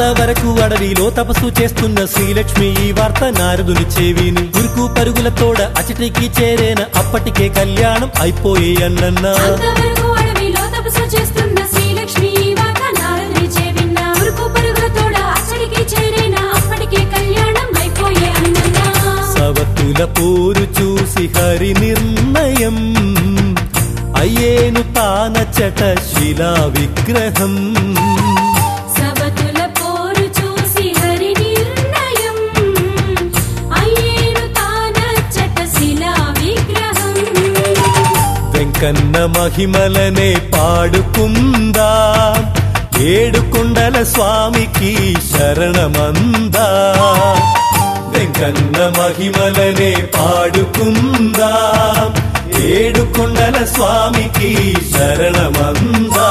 అంతవరకు అడవిలో తపస్సు చేస్తున్న శ్రీలక్ష్మి ఈ వార్త నారదుని చెవిని ఉరుకు పరుగుల తోడ అచటికి చేరేన అప్పటికే కళ్యాణం అయిపోయే అన్నన్నా అంతవరకు అడవిలో తపస్సు చేస్తున్న శ్రీలక్ష్మి ఈ వార్త నారదుని చెవిన్న. ఉరుకు పరుగుల తోడ అచ్చడికి చేరేనా అప్పటికే కళ్యాణం అయిపోయే అన్నన్నా. సవతుల పోరు చూసి హరి నిర్ణయం అయ్యేను తానచట శిలా విగ్రహం సవతుల పోరు చూసి హరి నిర్ణయం. అయ్యేను తానచ్చట శిలా విగ్రహం. వెంకన్న మహిమలనే పాడుకుందా ఏడు కొండల స్వామికి శరణమందా వెంకన్న మహిమలనే పాడుకుందా ఏడు కొండల స్వామికి శరణమందా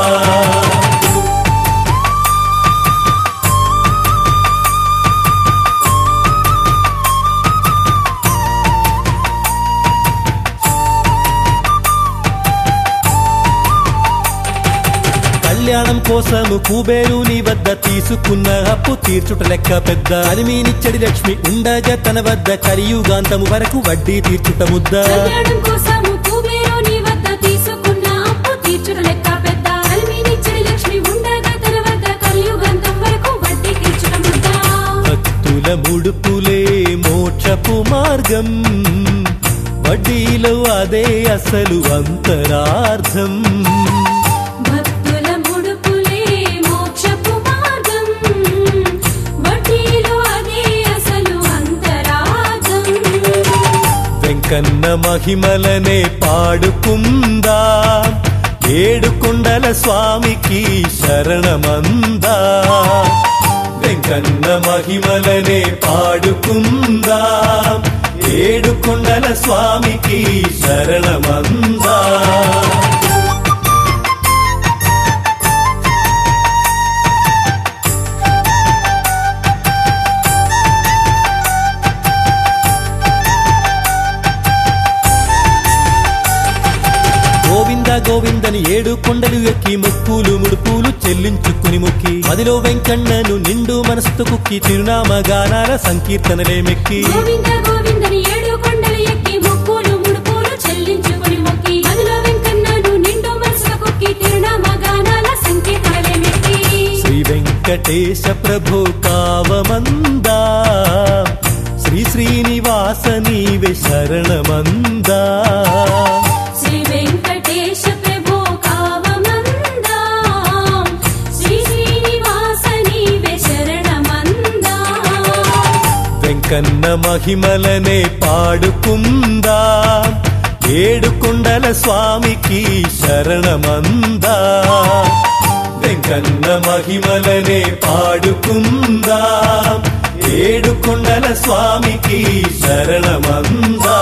కళ్యాణం కోసము కుబేరుని వద్ద తీసుకున్న అప్పు తీర్చుట లెక్క పెద్ద అలిమీనిచ్చడి లక్ష్మి ఉండగా తన వద్ద కలియుగాంతము వరకు వడ్డీ తీర్చుట ముద్ద కళ్యాణం కోసము కుబేరుని వద్ద తీసుకున్న అప్పు తీర్చుట లెక్క పెద్ద. అల్మినిచ్చడి లక్ష్మి ఉండగా తన వద్ద కలియుగంతం వరకు వడ్డీ తీర్చుట ముద్ద. భక్తుల ముడుపులే మోక్షపు మార్గం వడ్డీలో అదే అసలు అంతరార్థం భక్తుల ముడుపులే మోక్షపు మార్గం వడ్డీలో అదే అసలు అంతరాగం వెంకన్న మహిమలనే పాడుకుందా ఏడు కొండల స్వామికి శరణమందా వెంకన్న మహిమలనే పాడుకుందా ఏడు కొండల స్వామికి శరణమందా గోవింద గోవిందని ఏడు కొండలు ఎక్కి ముక్కులు ముడుపులు చెల్లించుకుని మొక్కి మదిలో వెంకన్నను నిండు మనసుతో కుక్కి తిరునామ గానాల సంకీర్తనలే మెక్కి గోవింద గోవిందని ఏడు కొండలు ఎక్కి మొక్కులు ముడుపులు చెల్లించుకొని మొక్కి అందులో వెంకన్నను నిండు మనసుల కుక్కి తిరునామ గానాల సంకీర్తనలే మెక్కి శ్రీ వెంకటేశ ప్రభు కావమందా శ్రీ శ్రీనివాస నీవే శరణమందా శ్రీ వెంకటేశ ప్రభో కావమందా శ్రీ శ్రీనివాస నీవే శరణమందా వెంకన్న మహిమలనే పాడుకుందా ఏడు కొండల స్వామికి శరణమందా వెంకన్న మహిమలనే పాడుకుందా ఏడు కొండల స్వామికి శరణమందా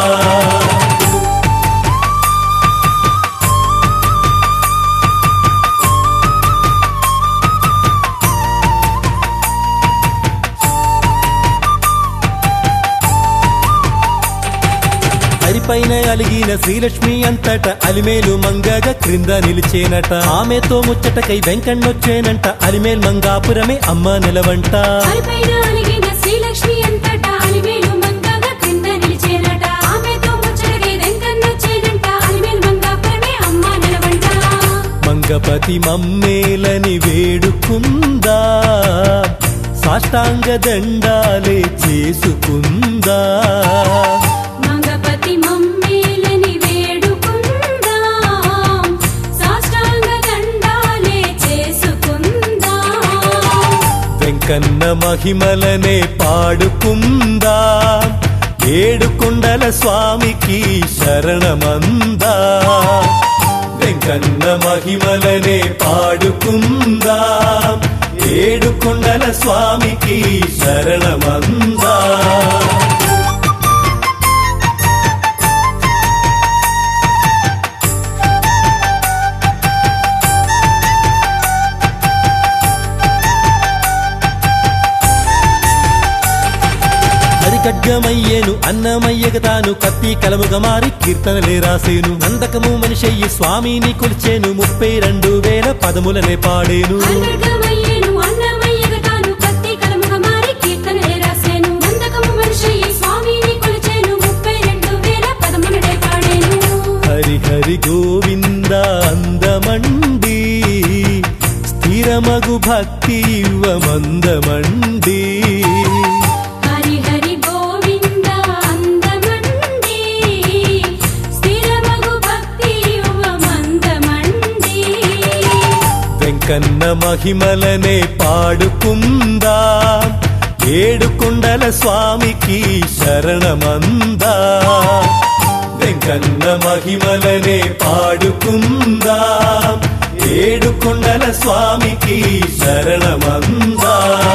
హరిపైన అలిగిన శ్రీలక్ష్మి అంతట అలిమేలు మంగగా క్రింద నిలిచేనట ఆమెతో ముచ్చటకై వెంకన్నొచ్చేనంట అలిమేల్ మంగాపురమే అమ్మ నిలవంట హరిపైన అలిగిన శ్రీలక్ష్మి అంతటా అలివేలు మంగగా క్రింద నిలిచేనట ఆమెతో ముచ్చటగే వెంకన్నొచ్చేనంట అలివేలు మంగాపురమే అమ్మ నిలవంట మంగపతి మమ్మేలని వేడుకుందా సాష్టాంగ దండాలే చేసుకుందా మంగపతి మమ్మేలని వేడుకుందాం సాష్టాంగ దండాలే చేసుకుందాం వెంకన్న మహిమలనే పాడుకుందా ఏడు కొండల స్వామికి శరణమందా వెంకన్న మహిమలనే పాడుకుందా ఏడు కొండల స్వామికి శరణమందా హరిఖడ్గమయ్యేను అన్నమయ్యగ తాను కత్తి కలముగా మారి కీర్తనలే రాసేను నందకము మనిషయ్యి స్వామిని కొలిచేను ముప్పై రెండు వేల పదములనే పాడేను అంతర్గమయ్యేను అన్నమయ్యగ తాను కత్తి హరి గోవింద అందమండి స్థిరమగు భక్తి ఇవ్వమందమండి హరి హరి గోవింద అందమండి స్థిరమగు భక్తి యువమందమండి వెంకన్న మహిమలనే పాడుకుందా ఏడు కొండల స్వామికి శరణమందా వెంకన్న మహిమలనే పాడుకుందా ఏడు కొండల స్వామికి శరణమందా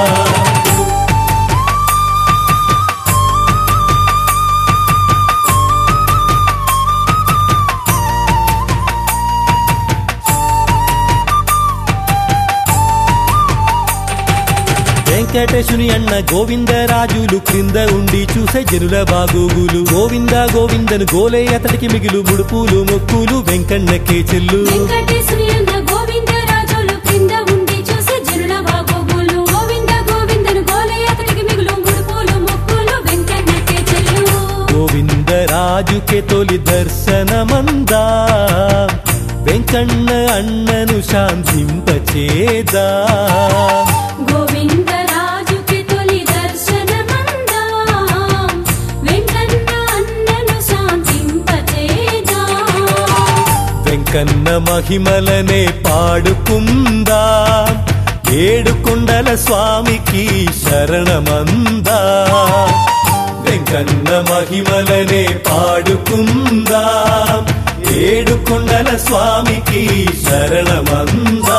వెంకటేశుని అన్న గోవిందరాజులు క్రింద ఉండి చూసే జనుల బాగోగులు గోవింద గోవిందను గోలే అతడికి మిగులు ముడుపులు మొక్కులు వెంకన్నకే చెల్లు వెంకటేశ్వరి అన్న గోవింద రాజులు క్రింద ఉండి చూసి జనుల బాగోగులు గోవింద గోవిందను గోలే అతడికి మిగులు ముడుపులు మొక్కులు వెంకన్నకే చెల్లు గోవిందరాజుకే తొలి దర్శనమందా వెంకన్న అన్నను శాంతింపచేదా గోవింద రాజుకి తొలి దర్శనమందా వెంకన్న అన్నను శాంతింపచేదా వెంకన్న మహిమలనే పాడుకుందా ఏడు కొండల స్వామికి శరణమందా వెంకన్న మహిమలనే పాడుకుందా ఏడు కొండల స్వామికి శరణమందా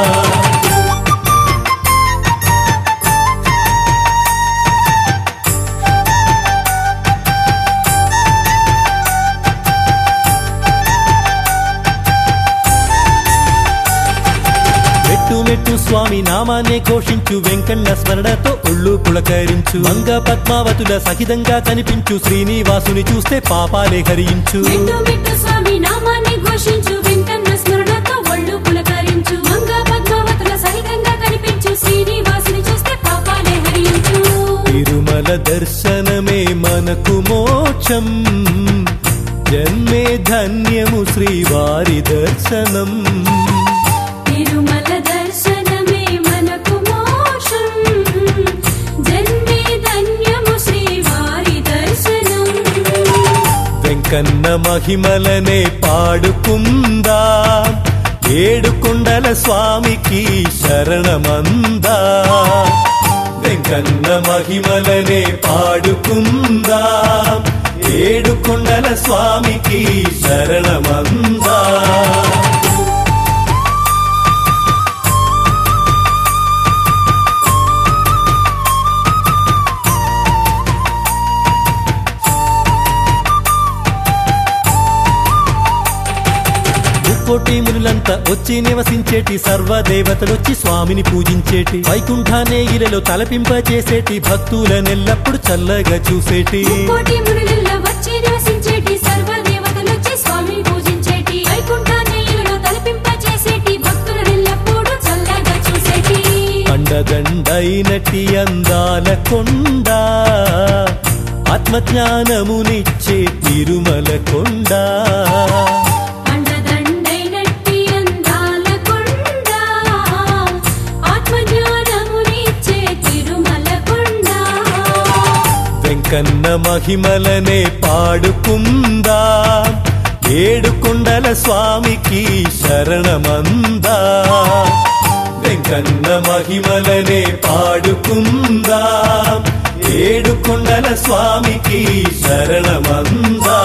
మెట్టు మెట్టు స్వామి నామాన్నే ఘోషించు వెంకన్న స్మరణతో ఒళ్ళు పులకరించు మంగ పద్మావతుల సహితంగా కనిపించు శ్రీనివాసుని చూస్తే పాపాలే హరించు మెట్టు మెట్టు స్వామి నామాన్ని ఘోషించు వెంకన్న స్మరణతో ఒళ్ళు పులకరించు మంగ పద్మావతుల సహితంగా కనిపించు శ్రీనివాసుని చూస్తే పాపాలే హరించు తిరుమల దర్శనమే మనకు మోక్షం జన్మే ధన్యము శ్రీవారి దర్శనం తిరుమల దర్శనమే మనకు మోక్షం జన్మే ధన్యము శ్రీవారి దర్శనం వెంకన్న మహిమలనే పాడుకుందా ఏడు కొండల స్వామికి శరణమందా వెంకన్న మహిమలనే పాడుకుందా ఏడు కొండల స్వామికి శరణమందా ముక్కోటి మునులంతా వచ్చి నివసించేటి సర్వదేవతలొచ్చి స్వామిని పూజించేటి వైకుంఠానే ఇలలో తలపింపచేసేటి భక్తులనెల్లప్పుడు చల్లగా చూసేటి కోటి మునులలో వచ్చి నివసించేటి సర్వ దేవతలొచ్చి స్వామిని పూజించేటి వైకుంఠ నెయ్యిలో తలపింప చేసేటి భక్తులనెల్లప్పుడూ చల్లగా చూసేటి అండదండైనటి అందాల కొండ ఆత్మజ్ఞానమునిచ్చే తిరుమల కొండ అండదండైనట్టి అందాల కొండ ఆత్మజ్ఞానమునిచ్చే తిరుమల కొండ వెంకన్న మహిమలనే పాడుకుందా ఏడు కొండల స్వామికి శరణమందా వెంకన్న మహిమలనే పాడుకుందా ఏడు కొండల స్వామికి శరణమందా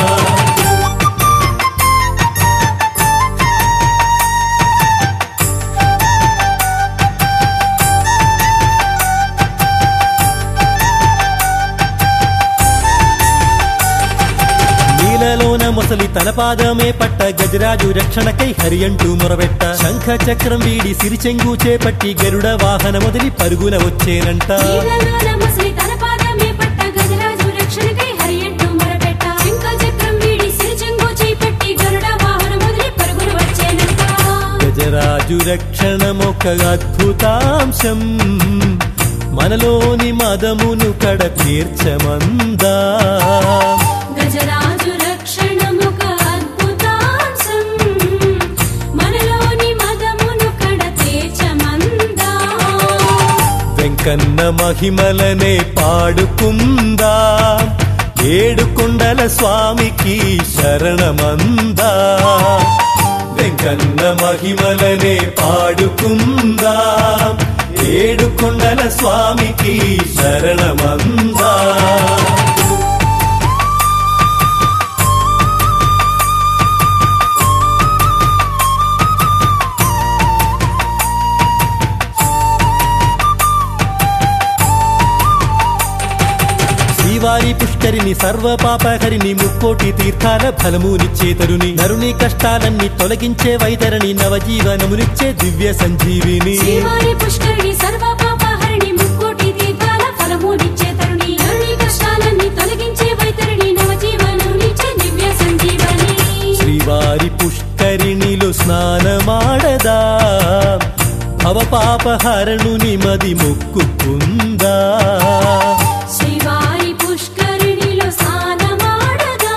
నీలలోన మొసలి తన పాదమే పట్ట గజరాజు రక్షణకై హరి అంటూ మొరబెట్ట శంఖ చక్రం వీడి సిరిచెంగు చేపట్టి గరుడ వాహన మొదలి పరుగున వచ్చేనంట నీలలోన ముసలి తన పాదమే పట్ట గజరాజు రక్షణకై హరి అంటూ మొరపెట్ట శంఖ చక్రం వీడి సిరిచెంగు చేపట్టి గరుడ వాహనం మొదలి పరుగులు వచ్చేనంట గజరాజు రక్షణమొక అద్భుతాంశం మనలోని మదమును కడ తీర్చమందా గజరాజు రక్షణముక అద్భుతాంశం వెంకన్న మహిమలనే పాడుకుందా ఏడు కొండల స్వామికి శరణమందా వెంకన్న మహిమలనే పాడుకుందా ఏడు కొండల స్వామికి శరణమందా శ్రీవారి పుష్కరిని సర్వ పాపహరిని ముక్కోటి తీర్థాల ఫలమునిచ్చేతరుని నరుని కష్టాలన్నీ తొలగించే వైతరణి నవజీవనమునిచ్చే దివ్య సంజీవిని శ్రీవారి పుష్కరిణి సర్వ పాపహరిణి ముక్కోటి తీర్థాల ఫలమునిచ్చే తరుణి నరుని కష్టాలన్నీ తొలగించే వైతరిణి నవజీవనమునిచ్చే దివ్య సంజీవని శ్రీవారి పుష్కరిణిలో స్నానమాడదా భవపాపహరణుని మది మొక్కుకుందా శ్రీవారి పుష్కరిణిలో స్నానమాడగా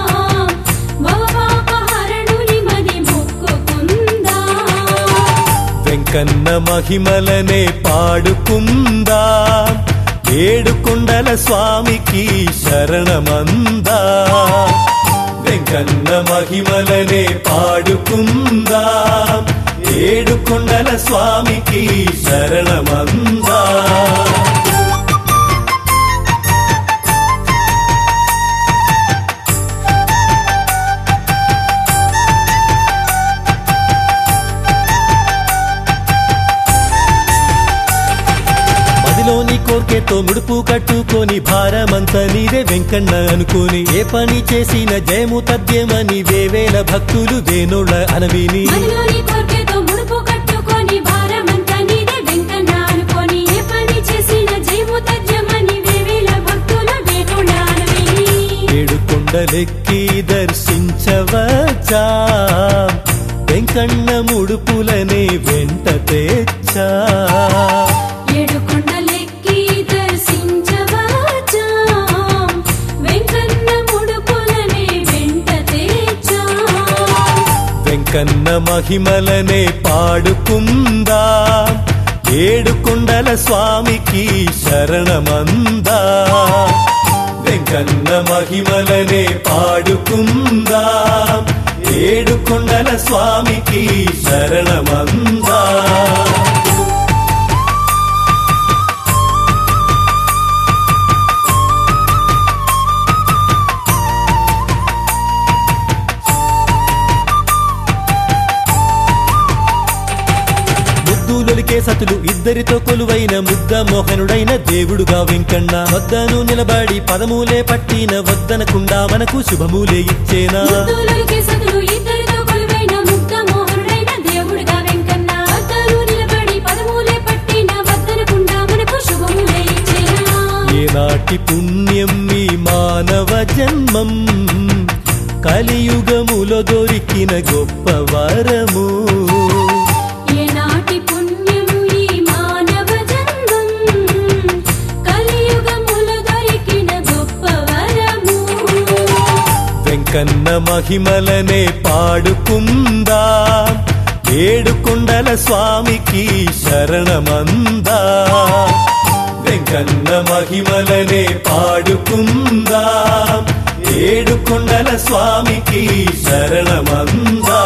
భవపాపహరణుని మది మొక్కుకుందా వెంకన్న మహిమలనే పాడుకుందా ఏడు కొండల స్వామికి శరణమందా వెంకన్న మహిమలనే పాడుకుందా ఏడు కొండల స్వామికి శరణమందా మదిలోని కోర్కెతో ముడుపు కట్టుకొని భారమంత నీదే వెంకన్న అనుకోని ఏ పని చేసిన జయము తథ్యమని వేవేల భక్తులు వేణోళ్ళ అనవిని మదిలోని కోర్కెతో ముడుపు కట్టుకొని భారమంతా నీదే వెంకన్న అనుకొని ఏ పని చేసిన జయము తథ్యమని వేవేల భక్తుల వేణుడానవి ఏడు కొండలెక్కి దర్శించవచ్చా వెంకన్న ముడుపులనే వెంట తెచ్చా ఏడు కొండలెక్కి దర్శించవచ్చా వెంకన్న ముడుపులనే వెంట తెచ్చా వెంకన్న మహిమలనే పాడుకుందా ఏడు కొండల స్వామికి శరణమందా వెంకన్న మహిమలనే పాడుకుందా ఏడు కొండల స్వామికి శరణమందా ముద్దులొలికే సతులు ఇద్దరితో కొలువైన ముద్ద మోహనుడైన దేవుడుగా వెంకన్న వద్దను నిలబడి పదమూలే పట్టిన వద్దనకుండా మనకు శుభమూలే ఇచ్చేనా ముద్దులకి సతులు ఇద్దరితో కొలువైన ముగ్ధ మోహనుడైన దేవుడిగా వెంకన్న అద్దరు నిలబడి పదమూలే పట్టిన వద్దనకుండా మనకు శుభములే ఇచ్చేనా ఏనాటి పుణ్యం ఈ మానవ జన్మం కలియుగములో దొరికిన గొప్ప వరము ఏనాటి పుణ్యం ఈ మానవ జన్మం కలియుగముల దొరికిన గొప్ప వరము వెంకన్న మహిమలనే పాడుకుందా ఏడు కొండల స్వామికి శరణమందా వెంకన్న మహిమలనే పాడుకుందా ఏడు కొండల స్వామికి శరణమందా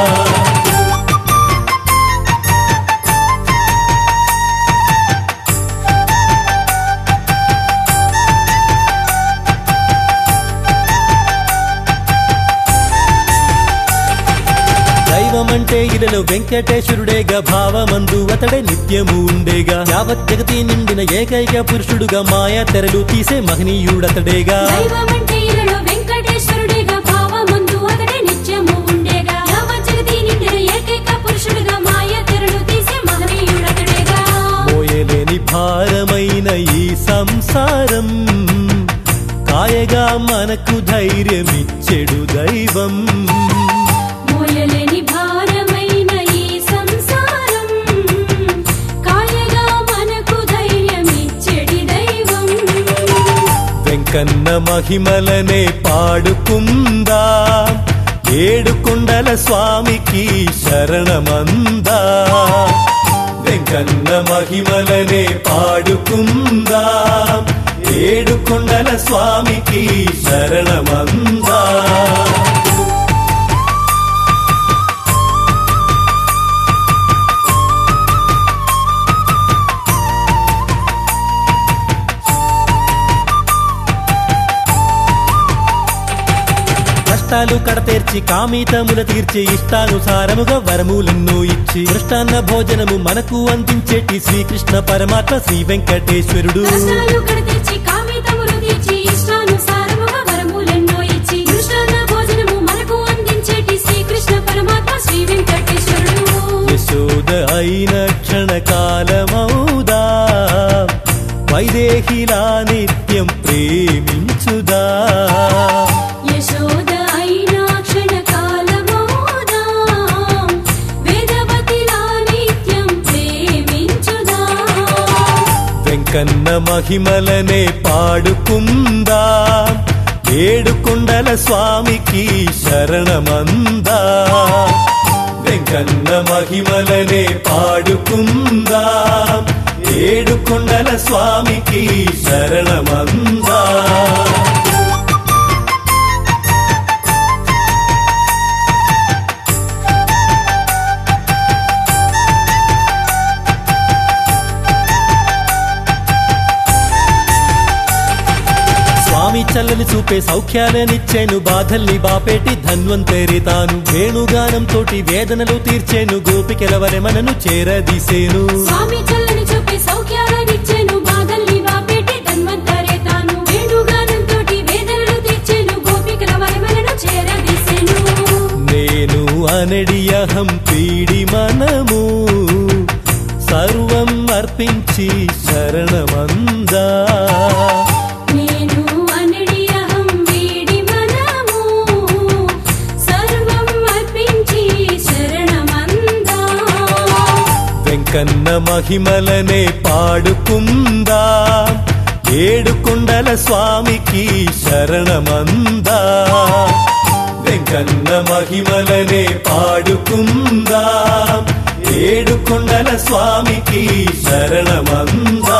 దైవమంటే ఇలలో వెంకటేశ్వరుడేగా భావమందు అతడే నిత్యము ఉండేగా యావత్ జగతి నిండిన ఏకైక పురుషుడుగా మాయా తెరలు తీసే మహనీయుడతడేగా దైవమంటే ఇలలో వెంకటేశ్వరుడిగా భావమందు అతడే నిత్యము ఉండేగా యావ జగతి నిండిన ఏకైక పురుషుడిగా మాయ తెరలు తీసే మహనీయుడతడేగా మోయలేని భారమైన ఈ సంసారం కాయగా మనకు ధైర్యమిచ్చెడు దైవం మోయలేని భారమైన ఈ సంసారం కాయగా మనకు ధైర్యమిచ్చెడి దైవం వెంకన్న మహిమలనే పాడుకుందా ఏడు కొండల స్వామికి శరణమందా వెంకన్న మహిమలనే పాడుకుందాం ఏడు కొండల స్వామికి శరణమందా కష్టాలు కడతీర్చి కామితముల తీర్చి ఇష్టానుసారముగా వరములెన్నో ఇచ్చి కృష్ణాన్న భోజనము మనకు అందించేటి శ్రీకృష్ణ పరమాత్మ శ్రీ వెంకటేశ్వరుడు కష్టాలు కడతీర్చి కామితములు తీర్చి ఇష్టానుసారముగా వరములెన్నో ఇచ్చి కృష్ణాన్న భోజనము మనకు అందించేటి శ్రీకృష్ణ పరమాత్మ శ్రీ వెంకటేశ్వరుడు యశోద అయిన క్షణకాలమౌదా వైదేహిలా నిత్యం ప్రేమించుదా యశోద అయినా క్షణకాలమోదాం వేదవతిలా నిత్యం ప్రేమించుదా వెంకన్న మహిమలనే పాడుకుందా ఏడు కొండల స్వామికి శరణమందా వెంకన్న మహిమలనే పాడుకుందా ఏడు కొండల స్వామికి శరణమందా స్వామి చల్లని చూపే సౌఖ్యాలనిచ్చేను బాధల్ని బాపేటి ధన్వంతరి తాను వేణుగానం తోటి వేదనలు తీర్చేను గోపికల వరెమనను చేరదీసేను స్వామి చల్లని చూపి సౌఖ్యాలనిచ్చెను బాధల్ని వాపేటి ధన్వంతరే తాను వేణుగానంతోటి వేదనలు తీర్చెను గోపికల వరమలను చేరదీసెను నేను అనడి అహం పీడి మనము సర్వం అర్పించి శరణమందా నేను అనడి అహం వీడి మనము సర్వం అర్పించి శరణమందా వెంకన్న మహిమలనే పాడుకుందా ఏడు కొండల స్వామికి శరణమందా వెంకన్న మహిమలనే పాడుకుందా ఏడు కొండల స్వామికి శరణమందా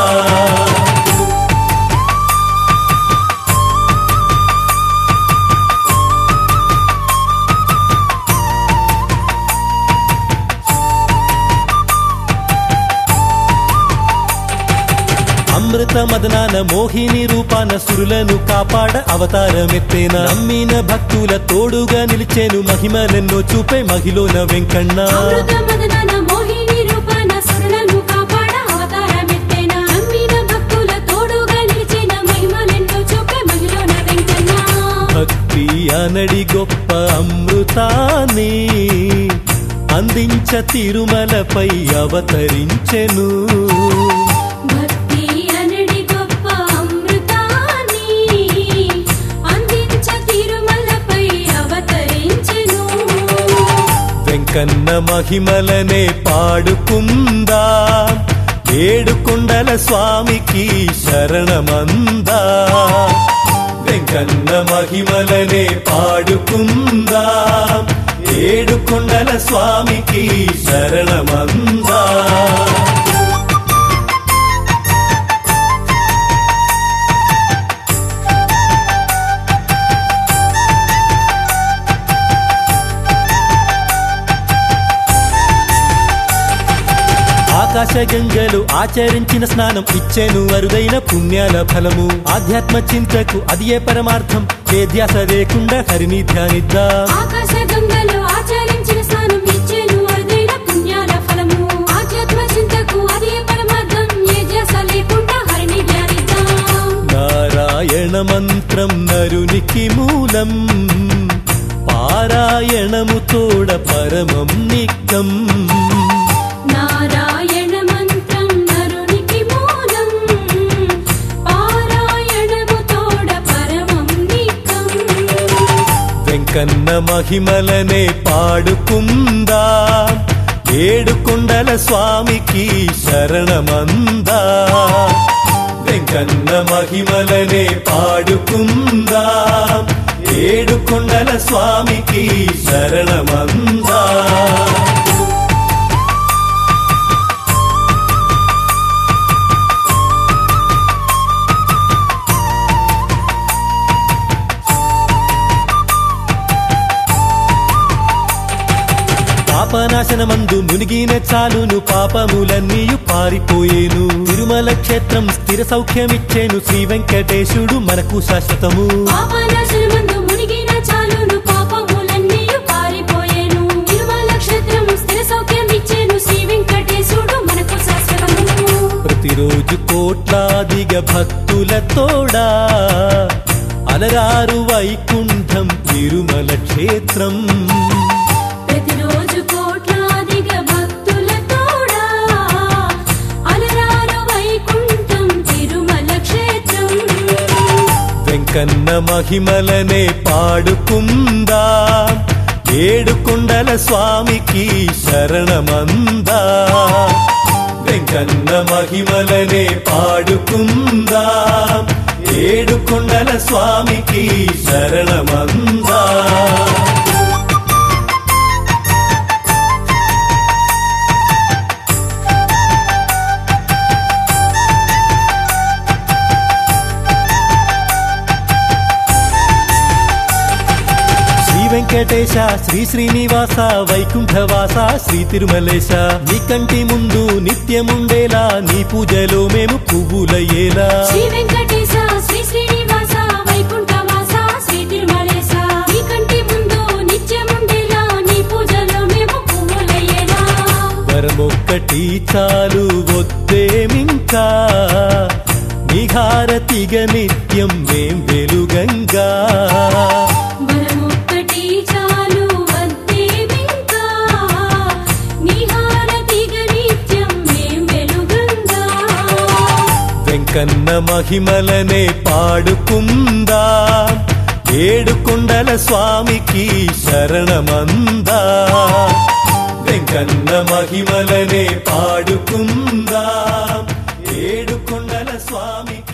అమృత మదనాన మోహిని రూపాన సురులను కాపాడ అవతారమెత్తేన నమ్మిన భక్తుల తోడుగా నిలిచేను మహిమలెన్నో చూపే మహిళన వెంకన్న అమృత మదనాన మోహిని రూపాన సురులను కాపాడ అవతారమెత్తెన నమ్మిన భక్తుల తోడుగా నిలిచిన మహిమలెన్నో చూపే మహిళన వెంకన్న భక్తి అనడి గొప్ప అమృతాన్ని అందించ తిరుమలపై అవతరించెను భక్తి అనడి గొప్ప అమృతాన్ని అందించ తిరుమలపై అవతరించెను వెంకన్న మహిమలనే పాడుకుందా ఏడు కొండల స్వామికి శరణమందా వెంకన్న మహిమలనే పాడుకుందా ఏడు కొండల స్వామికి శరణమందా ఆకాశ గంగలు ఆచరించిన స్నానం ఇచ్చేను అరుదైన పుణ్యాల ఫలము ఆధ్యాత్మ చింతకు అది ఏ పరమార్థం ఏ ధ్యాస లేకుండా హరిని ధ్యానిద్దాం ఆకాశ గంగలో ఆచరించిన స్నానం ఇచ్చేను అరుదైన పుణ్యాల ఫలము ఆధ్యాత్మ చింతకు అదే పరమార్థం ఏ ధ్యాస లేకుండా హరిని ధ్యానిద్దాం నారాయణ మంత్రం నరునికి మూలం పారాయణము తోడ పరమం నిక్కం నారాయణ మంత్రం నరునికి మూలం పారాయణము తోడ పరమం నిక్కం వెంకన్న మహిమలనే పాడుకుందా ఏడు కొండల స్వామికి శరణమందా వెంకన్న మహిమలనే పాడుకుందా ఏడు కొండల స్వామికి శరణమందా పాపనాశనమందు మునిగిన చాలును పాపములన్నీయు పారిపోయేను తిరుమల క్షేత్రం స్థిర సౌఖ్యమిచ్చేను శ్రీ వెంకటేశుడు మనకు శాశ్వతము పాపనాశనమందు మునిగిన చాలును పాపములన్నీయు పారిపోయేను తిరుమల క్షేత్రము స్థిర సౌఖ్యం ఇచ్చేను శ్రీ వెంకటేశుడు మనకు శాశ్వతము ప్రతిరోజు కోట్లాదిగా భక్తుల తోడా అలరారు వైకుంఠం తిరుమల క్షేత్రం ప్రతిరోజు కోట్లాదిగా భక్తుల తోడా అలరారు వైకుంఠం తిరుమల క్షేత్రం వెంకన్న మహిమలనే పాడుకుందా ఏడు కొండల స్వామికి శరణమందా వెంకన్న మహిమలనే పాడుకుందా ఏడు కొండల స్వామికి శరణమందా శ్రీ వెంకటేశ శ్రీ శ్రీనివాస వైకుంఠవాస శ్రీ తిరుమలేశ నీ కంటి ముందు నిత్యముండేలా నీ పూజలో మేము పువ్వులయ్యేలా శ్రీ వెంకటేశ శ్రీ శ్రీనివాస వైకుంఠవాస శ్రీ తిరుమలేశ నీ కంటి ముందు నిత్యముండేలా నీ పూజలో మేము పువ్వులయ్యేలా వరమొక్కటి చాలు వద్దేమింకా నీ హారతిగా నిత్యం మేం వెలుగంగా వరమొక్కటి చాలు వద్దేమింకా నీ హారతిగా నిత్యం మేం వెలుగంగా వెంకన్న మహిమలనే పాడుకుందా ఏడు కొండల స్వామికి శరణమందా వెంకన్న మహిమలనే పాడుకుందా ఏడు కొండల స్వామికి